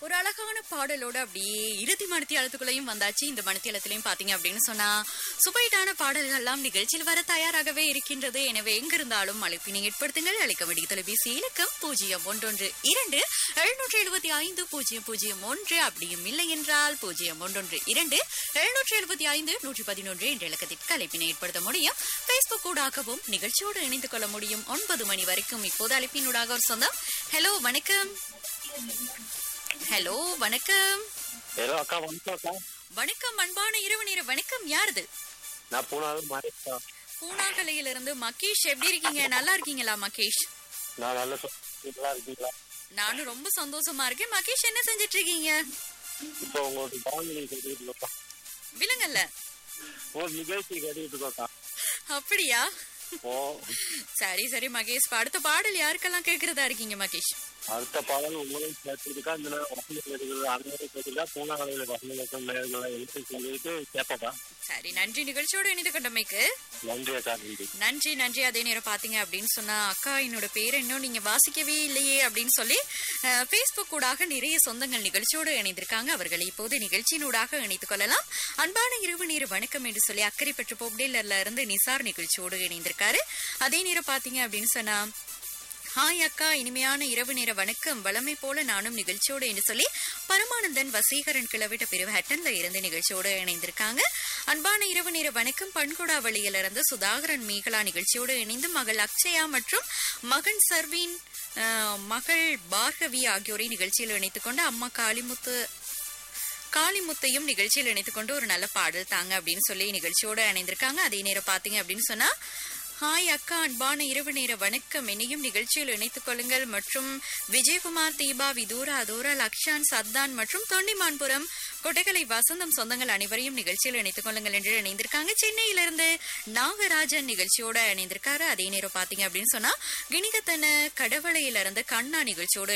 ஒரு அழகான பாடலோட அப்படியே இறுதி மணித்தியாலத்துக்குள்ளேயும் வந்தாச்சு இந்த மணித்தியாலத்திலையும் பாத்தீங்க அப்படின்னு சொன்னா சுபைட்டான பாடல்கள் எல்லாம் நிகழ்ச்சியில் வர தயாராகவே இருக்கின்றது எனவே எங்கிருந்தாலும் அழைப்பினை ஏற்படுத்துங்கள் அழைக்க வேண்டிய தொலைபேசி இலக்கம் பூஜ்ஜியம் ஒன்றொன்று இரண்டு எழுநூற்றி எழுபத்தி ஐந்து பூஜ்ஜியம் பூஜ்ஜியம் ஒன்று அப்படியும் இல்லை என்றால் பூஜ்ஜியம் ஒன்றொன்று இரண்டு எழுநூற்றி எழுபத்தி ஐந்து நூற்றி பதினொன்று என்ற இலக்கத்திற்கு அழைப்பினை ஏற்படுத்த முடியும் பேஸ்புக் ஊடாகவும் நிகழ்ச்சியோடு இணைந்து கொள்ள முடியும் ஒன்பது மணி வரைக்கும் இப்போது அழைப்பினூடாக ஒரு சொந்தம் ஹலோ வணக்கம் ஹலோ வணக்கம் ஹலோ அக்கா வணக்கம் அக்கா வணக்கம் அன்பான இரவு நேர வணக்கம் யாருது நான் போனாலும் மாறிட்டா பூனாகலையிலிருந்து மகேஷ் எப்படி இருக்கீங்க நல்லா இருக்கீங்களா மகேஷ் நான் நல்ல நல்லா இருக்கீங்களா நானும் ரொம்ப சந்தோஷமா இருக்கேன் மகேஷ் என்ன செஞ்சிட்டு இருக்கீங்க இப்போ உங்களுக்கு வானொலி கேட்டுட்டு இருக்கோக்கா விலங்கல்ல ஒரு நிகழ்ச்சி கேட்டுட்டு இருக்கோக்கா அப்படியா ஓ சரி சரி மகேஷ் இப்ப அடுத்த பாடல் யாருக்கெல்லாம் கேக்குறதா இருக்கீங்க மகேஷ் அடுத்த பாடல் உங்களையும் கேட்டுருக்கா இந்த நேரம் வசதி கேட்டுக்கிறது அனைவரும் கேட்டுக்கா பூனா கலையில வசதிகளுக்கும் நேர்களை எழுத்து சொல்லிட்டு கேட்பக்கா சரி நன்றி நிகழ்ச்சியோடு இணைந்து கொண்டமைக்கு நன்றி அக்கா நன்றி நன்றி நன்றி அதே நேரம் பாத்தீங்க அப்படின்னு சொன்னா அக்கா என்னோட பேர் இன்னும் நீங்க வாசிக்கவே இல்லையே அப்படின்னு சொல்லி பேஸ்புக் ஊடாக நிறைய சொந்தங்கள் நிகழ்ச்சியோடு இணைந்திருக்காங்க அவர்களை இப்போது நிகழ்ச்சியினூடாக இணைத்துக் கொள்ளலாம் அன்பான இரவு நேர வணக்கம் என்று சொல்லி அக்கறை பெற்ற பொப்டேலர்ல இருந்து நிசார் நிகழ்ச்சியோடு இணைந்திருக்காரு அதே நேரம் பாத்தீங்க அப்படின்னு சொன்னா ஹாய் அக்கா இனிமையான இரவு நேர வணக்கம் வளமை போல நானும் நிகழ்ச்சியோடு என்று சொல்லி பரமானந்தன் வசீகரன் கிளவிட்ட பிரிவு ஹட்டன்ல இருந்து நிகழ்ச்சியோடு இணைந்திருக்காங்க அன்பான இரவு நேர வணக்கம் பண்குடாவளியில இருந்து சுதாகரன் மீகலா நிகழ்ச்சியோடு இணைந்து மகள் அக்ஷயா மற்றும் மகன் சர்வீன் அஹ், மகள் பார்கவி ஆகியோரை நிகழ்ச்சியில் இணைத்துக் கொண்டு அம்மா காளிமுத்து காளிமுத்தையும் நிகழ்ச்சியில் இணைத்துக் கொண்டு ஒரு நல்ல பாடல் தாங்க அப்படின்னு சொல்லி நிகழ்ச்சியோட இணைந்திருக்காங்க அதே நேரம் பாத்தீங்க அப்படின்னு சொன்னா ஹாய் அக்கா அன்பான இரவு நேர வணக்கம் என்னையும் நிகழ்ச்சியில் இணைத்துக் கொள்ளுங்கள் மற்றும் விஜயகுமார் தீபா விதூரா அதூரா லக்ஷான் சத்தான் மற்றும் தொண்டிமான்புரம் கொட்டைகளை வசந்தம் சொந்தங்கள் அனைவரையும் நிகழ்ச்சியில் இணைத்துக் கொள்ளுங்கள் என்று இணைந்திருக்காங்க சென்னையிலிருந்து நாகராஜன் நிகழ்ச்சியோட இணைந்திருக்காரு அதே நேரம் பாத்தீங்க அப்படின்னு சொன்னா கிணிகத்தன கடவளையிலிருந்து கண்ணா நிகழ்ச்சியோட